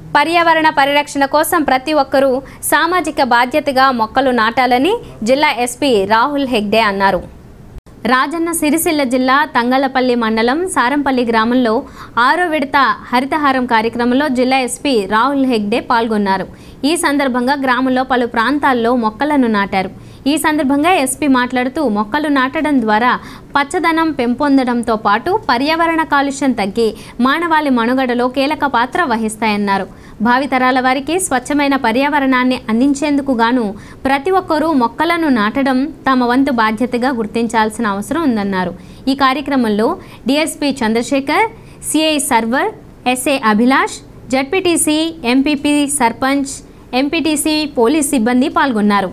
పర్యావరణ పరిరక్షణ కోసం ప్రతి ఒక్కరూ సామాజిక బాధ్యతగా మొక్కలు నాటాలని జిల్లా ఎస్పీ రాహుల్ హెగ్డే అన్నారు రాజన్న సిరిసిల్ల జిల్లా తంగలపల్లి మండలం సారంపల్లి గ్రామంలో ఆరో విడత హరితహారం కార్యక్రమంలో జిల్లా ఎస్పీ రాహుల్ హెగ్డే పాల్గొన్నారు ఈ సందర్భంగా గ్రామంలో పలు ప్రాంతాల్లో మొక్కలను నాటారు ఈ సందర్భంగా ఎస్పీ మాట్లాడుతూ మొక్కలు నాటడం ద్వారా పచ్చదనం పెంపొందడంతో పాటు పర్యావరణ కాలుష్యం తగ్గి మానవాళి మనుగడలో కీలక పాత్ర వహిస్తాయన్నారు భావితరాల వారికి స్వచ్ఛమైన పర్యావరణాన్ని అందించేందుకు గాను ప్రతి ఒక్కరూ మొక్కలను నాటడం తమ వంతు బాధ్యతగా గుర్తించాల్సిన అవసరం ఉందన్నారు ఈ కార్యక్రమంలో DSP Chandrashekar CI Sarvar SA Abhilash ZPTC MPP sarpanch MPTC police సిబ్బంది పాల్గొన్నారు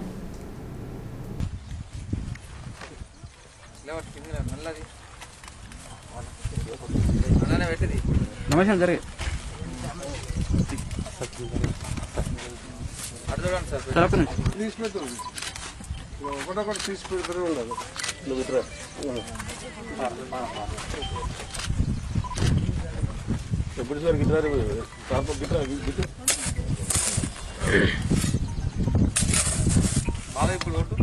నమస్తే జరిగే సార్ ఒక్క నిమిషం. తీసి పెట్టు ఒకటొకటి తీసి పెడుతూనే ఉండాలి నువ్వు ఇట్రా ఎప్పుడు సార్ గిటార్ పాప గిటార్ గిటార్ ఇప్పుడు కొట్టు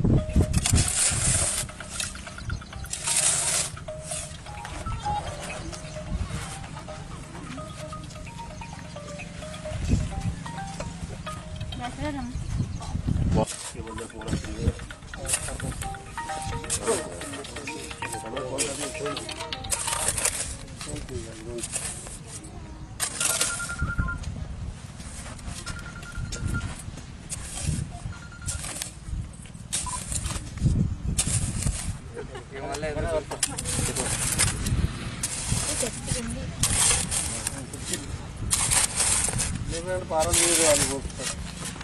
నేను పారం నీరు అనుకుంటున్నాను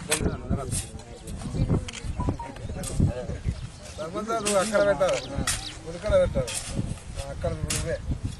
సర్పంచ్ నువ్వు అక్కడ పెట్టాలి ఉరికడ పెట్టాలి అక్కడ నువ్వే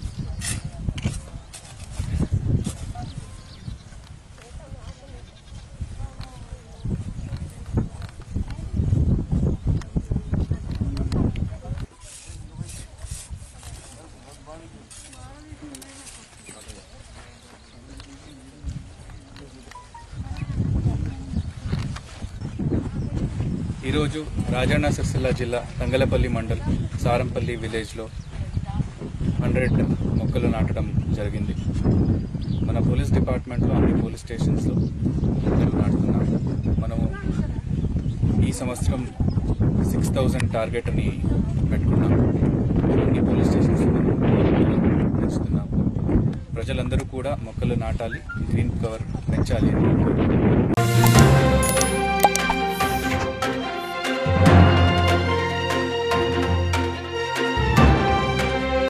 ఈరోజు రాజన్న సిరిసిల్ల జిల్లా తంగలపల్లి మండల్ సారంపల్లి విలేజ్లో హండ్రెడ్ మొక్కలు నాటడం జరిగింది మన పోలీస్ డిపార్ట్మెంట్లో అన్ని పోలీస్ స్టేషన్స్లో మొక్కలు నాటుతున్నాం మనము ఈ సంవత్సరం సిక్స్ థౌజండ్ టార్గెట్ అని పెట్టుకున్నాం అన్ని పోలీస్ స్టేషన్స్లో పెంచుతున్నాం ప్రజలందరూ కూడా మొక్కలు నాటాలి గ్రీన్ కవర్ పెంచాలి అని